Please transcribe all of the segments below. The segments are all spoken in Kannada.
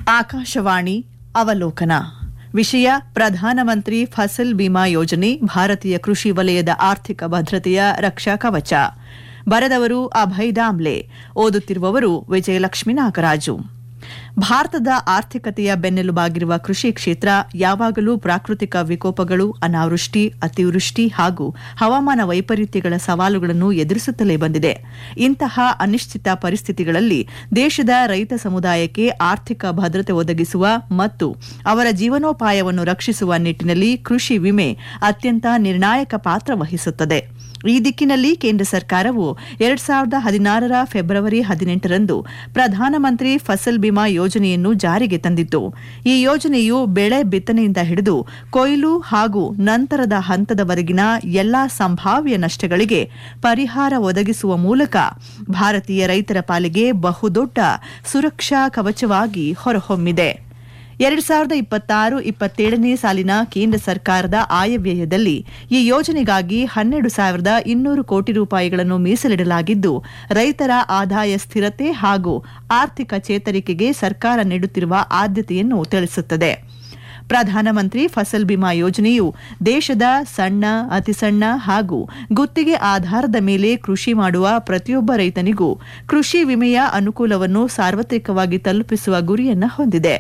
ಆಕಾಶವಾಣಿ ಅವಲೋಕನ ವಿಷಯ ಪ್ರಧಾನಮಂತ್ರಿ ಫಸಲ್ ಬಿಮಾ ಯೋಜನೆ ಭಾರತೀಯ ಕೃಷಿ ವಲಯದ ಆರ್ಥಿಕ ಭದ್ರತೆಯ ರಕ್ಷಾ ಕವಚ ಬರೆದವರು ಅಭಯ್ ದಾಮ್ಲೆ ಓದುತ್ತಿರುವವರು ವಿಜಯಲಕ್ಷ್ಮಿ ನಾಗರಾಜು ಭಾರತದ ಆರ್ಥಿಕತೆಯ ಬೆನ್ನೆಲುಬಾಗಿರುವ ಕೃಷಿ ಕ್ಷೇತ್ರ ಯಾವಾಗಲೂ ಪ್ರಾಕೃತಿಕ ವಿಕೋಪಗಳು ಅನಾವೃಷ್ಟಿ ಅತಿವೃಷ್ಟಿ ಹಾಗೂ ಹವಾಮಾನ ವೈಪರೀತ್ಯಗಳ ಸವಾಲುಗಳನ್ನು ಎದುರಿಸುತ್ತಲೇ ಬಂದಿದೆ ಇಂತಹ ಅನಿಶ್ಚಿತ ಪರಿಸ್ಥಿತಿಗಳಲ್ಲಿ ದೇಶದ ರೈತ ಸಮುದಾಯಕ್ಕೆ ಆರ್ಥಿಕ ಭದ್ರತೆ ಒದಗಿಸುವ ಮತ್ತು ಅವರ ಜೀವನೋಪಾಯವನ್ನು ರಕ್ಷಿಸುವ ನಿಟ್ಟಿನಲ್ಲಿ ಕೃಷಿ ವಿಮೆ ಅತ್ಯಂತ ನಿರ್ಣಾಯಕ ಪಾತ್ರ ವಹಿಸುತ್ತದೆ ಈ ದಿಕ್ಕಿನಲ್ಲಿ ಕೇಂದ್ರ ಸರ್ಕಾರವು ಎರಡ್ ಸಾವಿರದ ಹದಿನಾರರ ಫೆಬ್ರವರಿ ಹದಿನೆಂಟರಂದು ಪ್ರಧಾನಮಂತ್ರಿ ಫಸಲ್ ಬಿಮಾ ಯೋಜನೆಯನ್ನು ಜಾರಿಗೆ ತಂದಿತ್ತು ಈ ಯೋಜನೆಯು ಬೆಳೆ ಬಿತ್ತನೆಯಿಂದ ಹಿಡಿದು ಕೊಯ್ಲು ಹಾಗೂ ನಂತರದ ಹಂತದವರೆಗಿನ ಎಲ್ಲಾ ಸಂಭಾವ್ಯ ನಷ್ಟಗಳಿಗೆ ಪರಿಹಾರ ಒದಗಿಸುವ ಮೂಲಕ ಭಾರತೀಯ ರೈತರ ಪಾಲಿಗೆ ಬಹುದೊಡ್ಡ ಸುರಕ್ಷಾ ಕವಚವಾಗಿ ಹೊರಹೊಮ್ಮಿದೆ ಎರಡ್ ಸಾವಿರದ ಇಪ್ಪತ್ತಾರು ಇಪ್ಪತ್ತೇಳನೇ ಸಾಲಿನ ಕೇಂದ್ರ ಸರ್ಕಾರದ ಆಯವ್ಯಯದಲ್ಲಿ ಈ ಯೋಜನೆಗಾಗಿ ಹನ್ನೆರಡು ಸಾವಿರದ ಇನ್ನೂರು ಕೋಟಿ ರೂಪಾಯಿಗಳನ್ನು ಮೀಸಲಿಡಲಾಗಿದ್ದು ರೈತರ ಆದಾಯ ಸ್ಥಿರತೆ ಹಾಗೂ ಆರ್ಥಿಕ ಚೇತರಿಕೆಗೆ ಸರ್ಕಾರ ನೀಡುತ್ತಿರುವ ಆದ್ಯತೆಯನ್ನು ತಿಳಿಸುತ್ತದೆ ಪ್ರಧಾನಮಂತ್ರಿ ಫಸಲ್ ಬಿಮಾ ಯೋಜನೆಯು ದೇಶದ ಸಣ್ಣ ಅತಿಸಣ್ಣ ಹಾಗೂ ಗುತ್ತಿಗೆ ಆಧಾರದ ಮೇಲೆ ಕೃಷಿ ಮಾಡುವ ಪ್ರತಿಯೊಬ್ಬ ರೈತನಿಗೂ ಕೃಷಿ ವಿಮೆಯ ಅನುಕೂಲವನ್ನು ಸಾರ್ವತ್ರಿಕವಾಗಿ ತಲುಪಿಸುವ ಗುರಿಯನ್ನು ಹೊಂದಿದೆ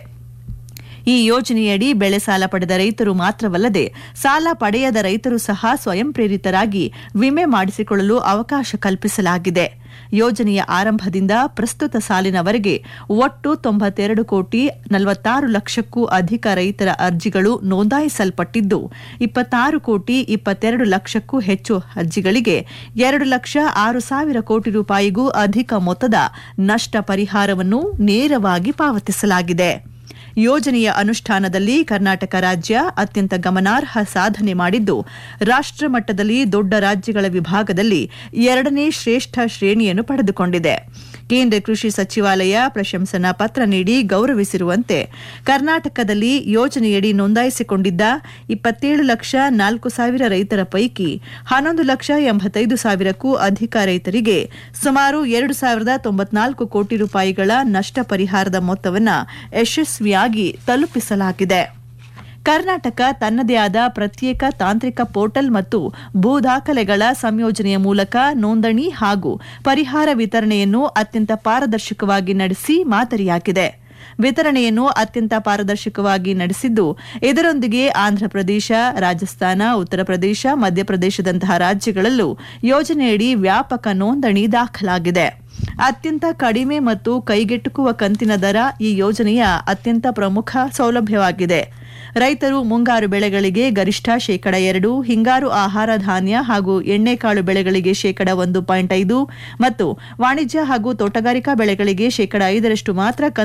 ಈ ಯೋಜನೆಯಡಿ ಬೆಳೆ ಸಾಲ ಪಡೆದ ರೈತರು ಮಾತ್ರವಲ್ಲದೆ ಸಾಲ ಪಡೆಯದ ರೈತರು ಸಹ ಸ್ವಯಂ ಪ್ರೇರಿತರಾಗಿ ವಿಮೆ ಮಾಡಿಸಿಕೊಳ್ಳಲು ಅವಕಾಶ ಕಲ್ಪಿಸಲಾಗಿದೆ ಯೋಜನೆಯ ಆರಂಭದಿಂದ ಪ್ರಸ್ತುತ ಸಾಲಿನವರೆಗೆ ಒಟ್ಟು ತೊಂಬತ್ತೆರಡು ಕೋಟಿ ನಲವತ್ತಾರು ಲಕ್ಷಕ್ಕೂ ಅಧಿಕ ರೈತರ ಅರ್ಜಿಗಳು ನೋಂದಾಯಿಸಲ್ಪಟ್ಟಿದ್ದು ಇಪ್ಪತ್ತಾರು ಕೋಟಿ ಇಪ್ಪತ್ತೆರಡು ಲಕ್ಷಕ್ಕೂ ಹೆಚ್ಚು ಅರ್ಜಿಗಳಿಗೆ ಎರಡು ಲಕ್ಷ ಆರು ಸಾವಿರ ಕೋಟಿ ರೂಪಾಯಿಗೂ ಅಧಿಕ ಮೊತ್ತದ ನಷ್ಟ ಪರಿಹಾರವನ್ನು ನೇರವಾಗಿ ಪಾವತಿಸಲಾಗಿದೆ ಯೋಜನೆಯ ಅನುಷ್ಠಾನದಲ್ಲಿ ಕರ್ನಾಟಕ ರಾಜ್ಯ ಅತ್ಯಂತ ಗಮನಾರ್ಹ ಸಾಧನೆ ಮಾಡಿದ್ದು ರಾಷ್ಟ್ರ ಮಟ್ಟದಲ್ಲಿ ದೊಡ್ಡ ರಾಜ್ಯಗಳ ವಿಭಾಗದಲ್ಲಿ ಎರಡನೇ ಶ್ರೇಷ್ಠ ಶ್ರೇಣಿಯನ್ನು ಪಡೆದುಕೊಂಡಿದೆ ಕೇಂದ್ರ ಕೃಷಿ ಸಚಿವಾಲಯ ಪ್ರಶಂಸನಾ ಪತ್ರ ನೀಡಿ ಗೌರವಿಸಿರುವಂತೆ ಕರ್ನಾಟಕದಲ್ಲಿ ಯೋಜನೆಯಡಿ ನೋಂದಾಯಿಸಿಕೊಂಡಿದ್ದ ಇಪ್ಪತ್ತೇಳು ಲಕ್ಷ ನಾಲ್ಕು ಸಾವಿರ ರೈತರ ಪೈಕಿ ಹನ್ನೊಂದು ಲಕ್ಷ ಎಂಬತ್ತೈದು ಸಾವಿರಕ್ಕೂ ಅಧಿಕ ರೈತರಿಗೆ ಸುಮಾರು ಎರಡು ಸಾವಿರದ ತೊಂಬತ್ನಾಲ್ಕು ಕೋಟಿ ರೂಪಾಯಿಗಳ ನಷ್ಟ ಪರಿಹಾರದ ಮೊತ್ತವನ್ನು ಯಶಸ್ವಿಯಾಗಿ ತಲುಪಿಸಲಾಗಿದೆ ಕರ್ನಾಟಕ ತನ್ನದೇ ಆದ ಪ್ರತ್ಯೇಕ ತಾಂತ್ರಿಕ ಪೋರ್ಟಲ್ ಮತ್ತು ಭೂ ದಾಖಲೆಗಳ ಸಂಯೋಜನೆಯ ಮೂಲಕ ನೋಂದಣಿ ಹಾಗೂ ಪರಿಹಾರ ವಿತರಣೆಯನ್ನು ಅತ್ಯಂತ ಪಾರದರ್ಶಕವಾಗಿ ನಡೆಸಿ ಮಾದರಿಯಾಗಿದೆ ವಿತರಣೆಯನ್ನು ಅತ್ಯಂತ ಪಾರದರ್ಶಕವಾಗಿ ನಡೆಸಿದ್ದು ಇದರೊಂದಿಗೆ ಆಂಧ್ರಪ್ರದೇಶ ರಾಜಸ್ಥಾನ ಉತ್ತರ ಪ್ರದೇಶ ಮಧ್ಯಪ್ರದೇಶದಂತಹ ರಾಜ್ಯಗಳಲ್ಲೂ ಯೋಜನೆಯಡಿ ವ್ಯಾಪಕ ನೋಂದಣಿ ದಾಖಲಾಗಿದೆ ಅತ್ಯಂತ ಕಡಿಮೆ ಮತ್ತು ಕೈಗೆಟುಕುವ ಕಂತಿನ ದರ ಈ ಯೋಜನೆಯ ಅತ್ಯಂತ ಪ್ರಮುಖ ಸೌಲಭ್ಯವಾಗಿದೆ ರೈತರು ಮುಂಗಾರು ಬೆಳೆಗಳಿಗೆ ಗರಿಷ್ಠ ಶೇಕಡ ಎರಡು ಹಿಂಗಾರು ಆಹಾರ ಧಾನ್ಯ ಹಾಗೂ ಎಣ್ಣೆಕಾಳು ಬೆಳೆಗಳಿಗೆ ಶೇಕಡ ಒಂದು ಪಾಯಿಂಟ್ ಐದು ಮತ್ತು ವಾಣಿಜ್ಯ ಹಾಗೂ ತೋಟಗಾರಿಕಾ ಬೆಳೆಗಳಿಗೆ ಶೇಕಡ ಐದರಷ್ಟು ಮಾತ್ರ